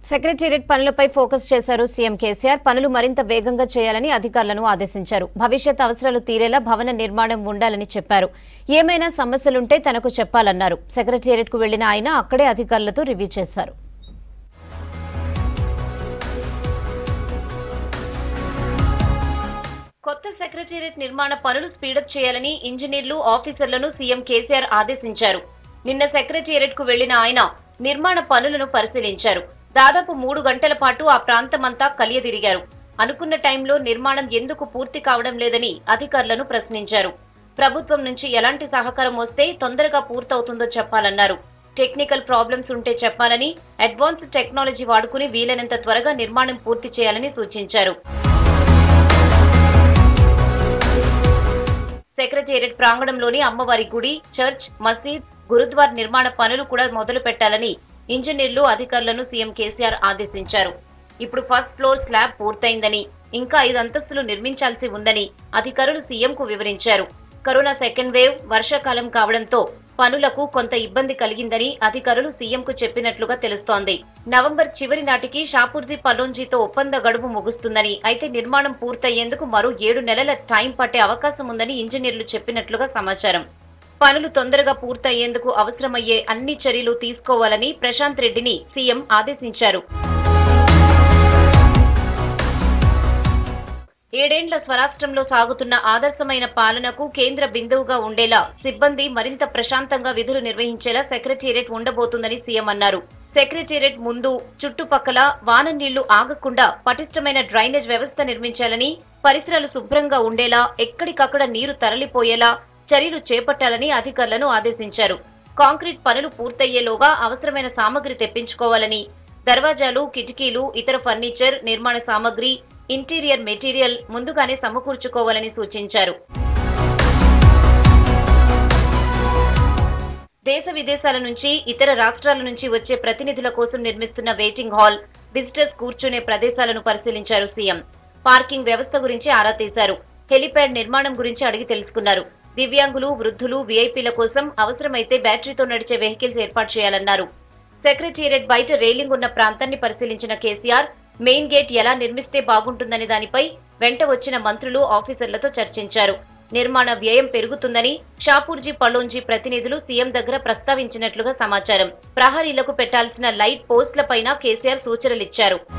secretariat పనులపై focus చేశారు CM KCR పనులు మరింత వేగంగా చేయాలని అధికారులను ఆదేశించారు భవిష్యత్ అవసరాలు తీరేలా భవన నిర్మాణం ఉండాలని చెప్పారు ఏమైనా సమస్యలుంటే తనకు చెప్పాలన్నారు సెక్రటేరియట్ కు వెళ్లిన ఆయన అక్కడే అధికారులతో రివ్యూ చేశారు కొత్త సెక్రటేరియట్ నిర్మాణ పనులు స్పీడప్ చేయాలని ఇంజనీర్లు ఆఫీసర్లను సీఎం కేసీఆర్ ఆదేశించారు నిన్న సెక్రటేరియట్ కు వెళ్లిన ఆయన నిర్మాణ పనులను పరిశీలించారు దాదాపు మూడు గంటల పాటు ఆ ప్రాంతమంతా కలియదిరిగారు అనుకున్న టైంలో నిర్మాణం ఎందుకు పూర్తి కావడం లేదని అధికారులను ప్రశ్నించారు ప్రభుత్వం నుంచి ఎలాంటి సహకారం వస్తే తొందరగా పూర్తవుతుందో చెప్పాలన్నారు టెక్నికల్ ప్రాబ్లమ్స్ ఉంటే చెప్పాలని అడ్వాన్స్ టెక్నాలజీ వాడుకుని వీలైనంత త్వరగా నిర్మాణం పూర్తి చేయాలని సూచించారు సెక్రటేరియట్ ప్రాంగణంలోని అమ్మవారి గుడి చర్చ్ మసీద్ గురుద్వార్ నిర్మాణ పనులు కూడా మొదలు పెట్టాలని ఇంజనీర్లు అధికారులను సీఎం కేసీఆర్ ఆదేశించారు ఇప్పుడు ఫస్ట్ ఫ్లోర్ స్లాబ్ పూర్తయిందని ఇంకా ఐదు అంతస్తులు నిర్మించాల్సి ఉందని అధికారులు సీఎంకు వివరించారు కరోనా సెకండ్ వేవ్ వర్షాకాలం కావడంతో పనులకు కొంత ఇబ్బంది కలిగిందని అధికారులు సీఎంకు చెప్పినట్లుగా తెలుస్తోంది నవంబర్ చివరి నాటికి షాపూర్జీ పలోంజీతో ఒప్పంద గడువు ముగుస్తుందని అయితే నిర్మాణం పూర్తయ్యేందుకు మరో ఏడు నెలల టైం పట్టే అవకాశం ఉందని ఇంజనీర్లు చెప్పినట్లుగా సమాచారం పనులు తొందరగా పూర్తయ్యేందుకు అవసరమయ్యే అన్ని చర్యలు తీసుకోవాలని ప్రశాంత్ రెడ్డిని సీఎం ఆదేశించారు ఏడేండ్ల స్వరాష్ట్రంలో సాగుతున్న ఆదర్శమైన పాలనకు కేంద్ర బిందువుగా ఉండేలా సిబ్బంది మరింత ప్రశాంతంగా విధులు నిర్వహించేలా సెక్రటేరియట్ ఉండబోతుందని సీఎం అన్నారు సెక్రటేరియట్ ముందు చుట్టుపక్కల వాన నీళ్లు ఆగకుండా పటిష్టమైన డ్రైనేజ్ వ్యవస్థ నిర్మించాలని పరిసరాలు శుభ్రంగా ఉండేలా ఎక్కడికక్కడ నీరు తరలిపోయేలా చర్యలు చేపట్టాలని అధికారులను ఆదేశించారు కాంక్రీట్ పనులు పూర్తయ్యేలోగా అవసరమైన సామగ్రి తెప్పించుకోవాలని దర్వాజాలు కిటికీలు ఇతర ఫర్నిచర్ నిర్మాణ సామగ్రి ఇంటీరియర్ మెటీరియల్ ముందుగానే సమకూర్చుకోవాలని సూచించారు దేశ విదేశాల నుంచి ఇతర రాష్ట్రాల నుంచి వచ్చే ప్రతినిధుల కోసం నిర్మిస్తున్న వెయిటింగ్ హాల్ విజిటర్స్ కూర్చునే ప్రదేశాలను పరిశీలించారు సీఎం పార్కింగ్ వ్యవస్థ గురించి ఆరా తీశారు హెలిప్యాడ్ నిర్మాణం గురించి అడిగి తెలుసుకున్నారు దివ్యాంగులు వృద్ధులు వీఐపీల కోసం అవసరమైతే బ్యాటరీతో నడిచే వెహికల్స్ ఏర్పాటు చేయాలన్నారు సెక్రటేరియట్ బయట రైలింగ్ ఉన్న ప్రాంతాన్ని పరిశీలించిన కేసీఆర్ మెయిన్ గేట్ ఎలా నిర్మిస్తే బాగుంటుందనే దానిపై వెంట వచ్చిన మంత్రులు ఆఫీసర్లతో చర్చించారు నిర్మాణ వ్యయం పెరుగుతుందని షాపూర్జీ పలోంజీ ప్రతినిధులు సీఎం దగ్గర ప్రస్తావించినట్లుగా సమాచారం ప్రహరీలకు పెట్టాల్సిన లైట్ పోస్టులపైన కేసీఆర్ సూచనలిచ్చారు